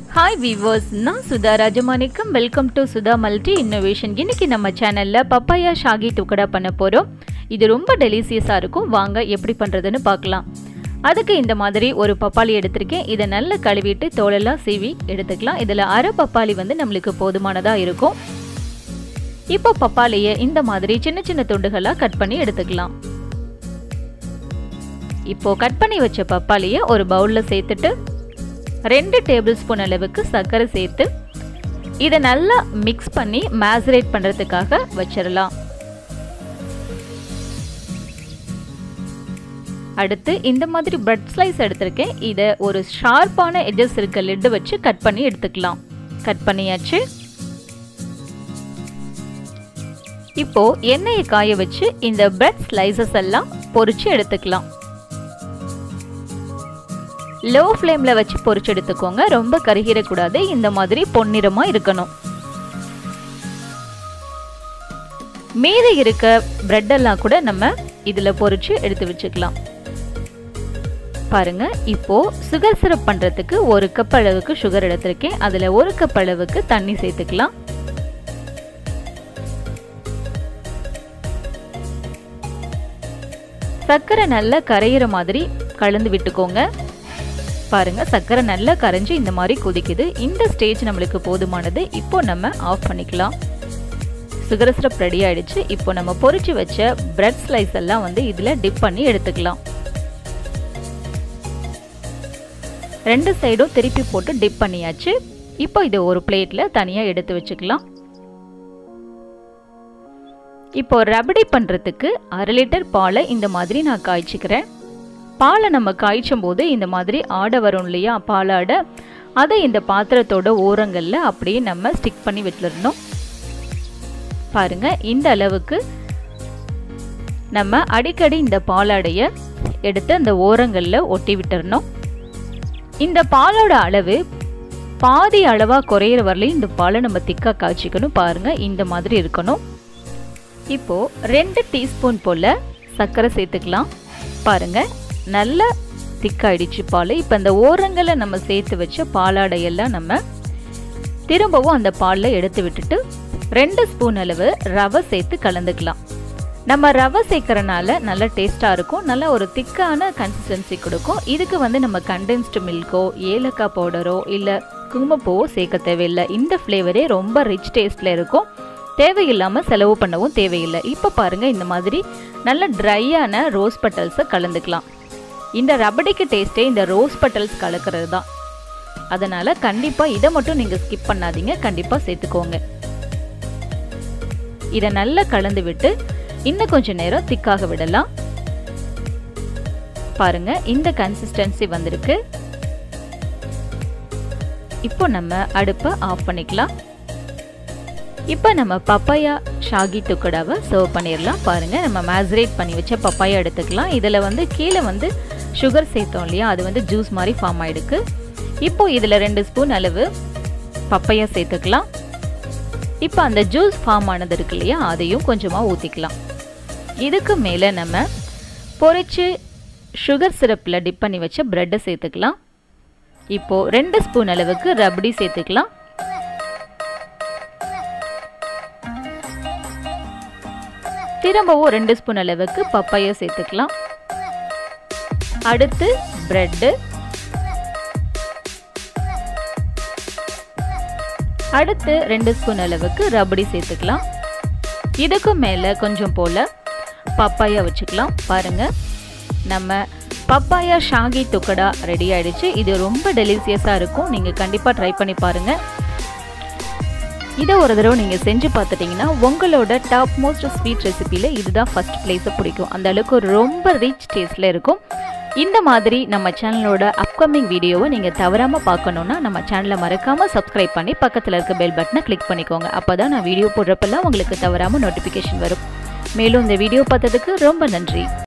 hi viewers நான் Sudha Rajamanickam welcome to Sudha multi innovation இன்னைக்கு நம்ம சேனலில் பப்பாயா ஷாகி துக்கடா பண்ண போகிறோம் இது ரொம்ப டெலிசியஸாக இருக்கும் வாங்க எப்படி பண்ணுறதுன்னு பார்க்கலாம் அதுக்கு இந்த மாதிரி ஒரு பப்பாளி எடுத்திருக்கேன் இதை நல்லா கழுவிட்டு தோலெல்லாம் சீவி எடுத்துக்கலாம் இதில் அரை பப்பாளி வந்து நம்மளுக்கு போதுமானதாக இருக்கும் இப்போ பப்பாளியை இந்த மாதிரி சின்ன சின்ன துண்டுகளாக கட் பண்ணி எடுத்துக்கலாம் இப்போ கட் பண்ணி வச்ச பப்பாளியை ஒரு பவுலில் சேர்த்துட்டு ரெண்டு டேபிள் ஸ்பூன் அளவுக்கு சர்க்கரை சேர்த்து இதை நல்லா மிக்ஸ் பண்ணி மேசரேட் பண்ணுறதுக்காக வச்சிடலாம் அடுத்து இந்த மாதிரி பிரெட் ஸ்லைஸ் எடுத்திருக்கேன் இதை ஒரு ஷார்ப்பான எட்ஜஸ் இருக்க லிட்டு வச்சு கட் பண்ணி எடுத்துக்கலாம் கட் பண்ணியாச்சு இப்போ எண்ணெயை காய வச்சு இந்த பிரெட் ஸ்லைசஸ் எல்லாம் பொரிச்சு எடுத்துக்கலாம் லோ ஃப்ளேமில் வச்சு பொரிச்சு எடுத்துக்கோங்க ரொம்ப கருகிடக்கூடாது இந்த மாதிரி பொன்னிறமாக இருக்கணும் மீதி இருக்க பிரெட்டெல்லாம் கூட நம்ம இதில் பொரிச்சு எடுத்து வச்சுக்கலாம் பாருங்க இப்போ சுகர் சிரப் பண்ணுறதுக்கு ஒரு கப் அளவுக்கு சுகர் எடுத்திருக்கேன் அதில் ஒரு கப் அளவுக்கு தண்ணி சேர்த்துக்கலாம் சர்க்கரை நல்லா கரையிற மாதிரி கலந்து விட்டுக்கோங்க பாருங்க சர்க்கரை நல்லா கரைஞ்சி இந்த மாதிரி கொதிக்குது இந்த ஸ்டேஜ் நம்மளுக்கு போதுமானது இப்போ நம்ம ஆஃப் பண்ணிக்கலாம் சுகர் சிரப் ரெடி ஆயிடுச்சு இப்போ நம்ம பொரிச்சு வச்ச பிரெட் ஸ்லைஸ் எல்லாம் வந்து இதில் டிப் பண்ணி எடுத்துக்கலாம் ரெண்டு சைடும் திருப்பி போட்டு டிப் பண்ணியாச்சு இப்போ இதை ஒரு பிளேட்டில் தனியாக எடுத்து வச்சுக்கலாம் இப்போ ரபடி பண்ணுறதுக்கு அரை லிட்டர் பாலை இந்த மாதிரி நான் காய்ச்சிக்கிறேன் பாலை நம்ம காய்ச்சும் போது இந்த மாதிரி ஆடை வரும் இல்லையா பாலாடை அதை இந்த பாத்திரத்தோட ஓரங்களில் அப்படியே நம்ம ஸ்டிக் பண்ணி வச்சிடணும் பாருங்க இந்த அளவுக்கு நம்ம அடிக்கடி இந்த பாலாடையை எடுத்து அந்த ஓரங்களில் ஒட்டி விட்டுறணும் இந்த பாலோட அளவு பாதி அளவாக குறையிற வரலையும் இந்த பாலை நம்ம திக்காக காய்ச்சிக்கணும் பாருங்க இந்த மாதிரி இருக்கணும் இப்போ ரெண்டு டீஸ்பூன் போல் சர்க்கரை சேர்த்துக்கலாம் பாருங்க நல்ல திக்காயிடுச்சு பால் இப்போ அந்த ஓரங்களை நம்ம சேர்த்து வச்ச பாலாடையெல்லாம் நம்ம திரும்பவும் அந்த பாலில் எடுத்து விட்டுட்டு ரெண்டு ஸ்பூன் அளவு ரவை சேர்த்து கலந்துக்கலாம் நம்ம ரவை சேர்க்கறனால நல்ல டேஸ்ட்டாக இருக்கும் நல்ல ஒரு திக்கான கன்சிஸ்டன்சி கொடுக்கும் இதுக்கு வந்து நம்ம கண்டென்ஸ்டு மில்கோ ஏலக்காய் பவுடரோ இல்லை குங்குமப்பூவோ சேர்க்க தேவையில்லை இந்த ஃப்ளேவரே ரொம்ப ரிச் டேஸ்ட்டில் இருக்கும் தேவையில்லாமல் செலவு பண்ணவும் தேவையில்லை இப்போ பாருங்கள் இந்த மாதிரி நல்ல ட்ரையான ரோஸ் பட்டல்ஸை கலந்துக்கலாம் இந்த ரபடிக்கு டேஸ்ட்டே இந்த ரோஸ் பட்டல்ஸ் கலக்கிறது தான் அதனால் கண்டிப்பாக இதை மட்டும் நீங்கள் ஸ்கிப் பண்ணாதீங்க கண்டிப்பாக சேர்த்துக்கோங்க இதை நல்லா கலந்து விட்டு இன்னும் கொஞ்சம் நேரம் திக்காக விடலாம் பாருங்க இந்த கன்சிஸ்டன்சி வந்திருக்கு இப்போ நம்ம அடுப்பை ஆஃப் பண்ணிக்கலாம் இப்போ நம்ம பப்பாயா ஷாகி துக்கடாவை சர்வ் பண்ணிடலாம் பாருங்கள் நம்ம மேசரேட் பண்ணி வச்ச பப்பாயா எடுத்துக்கலாம் இதில் வந்து கீழே வந்து சுகர் சேர்த்தோம் இல்லையா அது வந்து ஜூஸ் மாதிரி ஃபார்ம் ஆகிடுக்கு இப்போ இதில் ரெண்டு ஸ்பூன் அளவு பப்பையா சேர்த்துக்கலாம் இப்போ அந்த ஜூஸ் ஃபார்ம் ஆனது இருக்கு இல்லையா அதையும் கொஞ்சமாக ஊற்றிக்கலாம் இதுக்கு மேலே நம்ம பொரிச்சு சுகர் சிரப்பில் டிப் பண்ணி வச்ச ப்ரெட்டை சேர்த்துக்கலாம் இப்போது ரெண்டு ஸ்பூன் அளவுக்கு ரப்டி சேர்த்துக்கலாம் திரும்பவும் ரெண்டு ஸ்பூன் அளவுக்கு பப்பாயா சேர்த்துக்கலாம் அடுத்து ப்ரெட்டு அடுத்து ரெண்டு ஸ்பூன் அளவுக்கு ரபடி சேர்த்துக்கலாம் இதுக்கு மேலே கொஞ்சம் போல் பப்பாயா வச்சுக்கலாம் பாருங்க நம்ம பப்பாயா ஷாகி துக்கடா ரெடி ஆயிடுச்சு இது ரொம்ப டெலிசியஸாக இருக்கும் நீங்கள் கண்டிப்பாக ட்ரை பண்ணி பாருங்கள் இதை ஒரு தடவை நீங்கள் செஞ்சு பார்த்துட்டிங்கன்னா உங்களோட டாப் மோஸ்ட் ஸ்வீட் ரெசிபியில் இதுதான் ஃபஸ்ட் பிளேஸை பிடிக்கும் அந்த அளவுக்கு ரொம்ப ரிச் டேஸ்ட்டில் இருக்கும் இந்த மாதிரி நம்ம சேனலோட அப்கமிங் வீடியோவை நீங்கள் தவறாமல் பார்க்கணுன்னா நம்ம சேனலை மறக்காமல் சப்ஸ்கிரைப் பண்ணி பக்கத்தில் இருக்க பெல் பட்டனை கிளிக் பண்ணிக்கோங்க அப்போ தான் நான் வீடியோ போடுறப்பெல்லாம் உங்களுக்கு தவறாமல் நோட்டிஃபிகேஷன் வரும் மேலும் இந்த வீடியோ பார்த்ததுக்கு ரொம்ப நன்றி